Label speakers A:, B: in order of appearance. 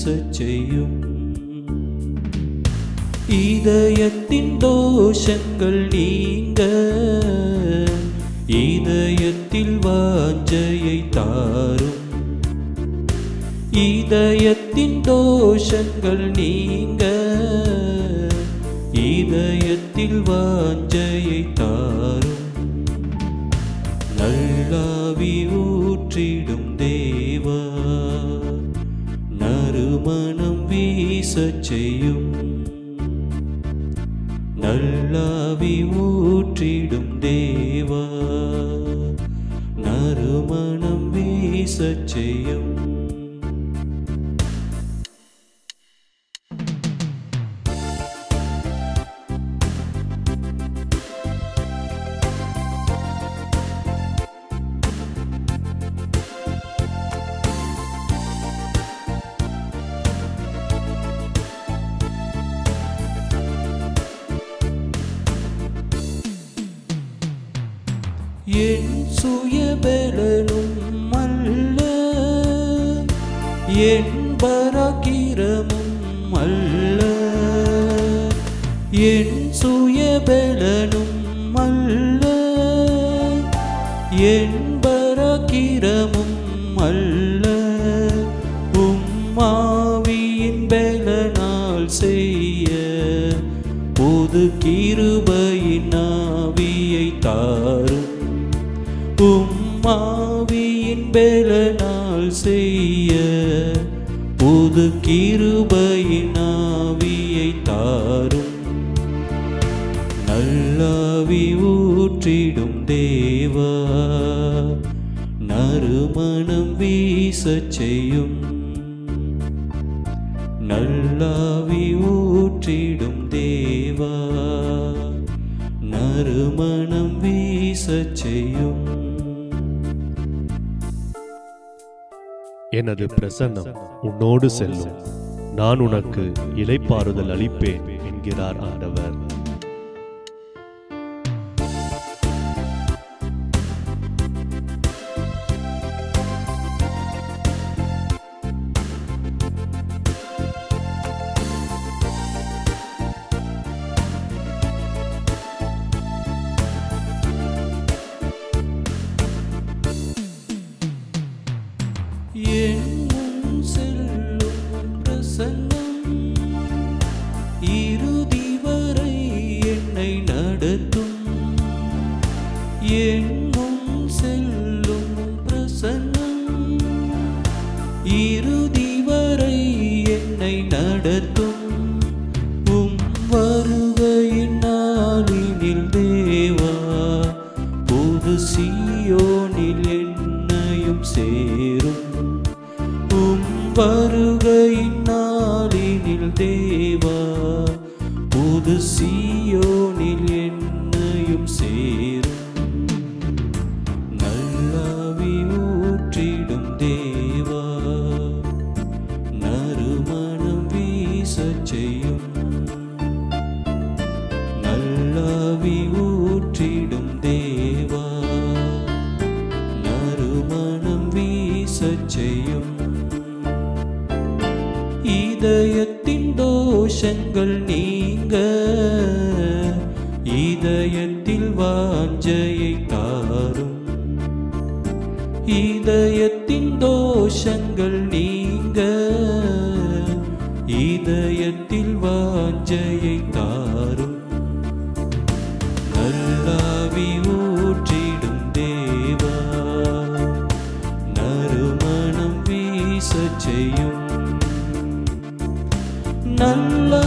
A: வீசச் செய்யும் இதயத்தின் தோஷங்கள் நீங்க இதயத்தில் வாஞ்சையை தாரும் இதயத்தின் தோஷங்கள் நீங்க இதயத்தில் வாஞ்சையை தாரும் நல்லாவி ஊற்றிடும் தேவா நறுமணம் வீசச் செய்யும் நல்லாவி ஊற்றிடும் தேவா நறுமணம் வீசச் செய்யும் என் சுயபலனும் அல்ல என் பராக்கிரமும் அல்ல என் சுயபலனும் அல்ல என் பராக்கிரமும் அல்ல உம்மாவியின் பலனால் செய்ய புது கிருபையின் ஆவியை தாரும் உம்மாவியின் பலனால் செய்ய புது கிருபையின் ஆவியை தாரும் நல்லாவி ஊற்றிடும் தேவா நறுமணம் வீசச் செய்யும் நல்லாவி ஊற்றிடும் தேவா நறுமணம் வீசச் செய்யும்
B: எனது பிரசன்னம் உன்னோடு செல்லும் நான் உனக்கு இலைப்பாறுதல் அளிப்பேன் என்கிறார் ஆண்டவர்
A: என் முன் செல்லும் பிரசன்னம் இறுதி வரை என்னை நடத்தும் என் முன் செல்லும் பிரசன்னம் இறுதி வரை என்னை நடத்தும் உம் வருகையின் நாளினில் தேவா புது சீயோனில் என்னையும் சேரும் உம் வருகையின் நாளினில் தேவா புது சீயோனில் என்னையும் சேரும் நல்லாவி ஊற்றிடும் தேவா நறுமணம் வீசச் செய்யும் நல்லாவி ஊற்றிடும் தேவா நறுமணம் வீசச் செய்யும் இதயத்தின் தோஷங்கள் நீங்க இதயத்தில் வாஞ்சையை தாரும் இதயத்தின் தோஷங்கள் நீங்க இதயத்தில் வாஞ்சையை தாரும் நல்லாவி ஊற்றிடும் தேவா நறுமணம் வீசச் செய்யும் நல்ல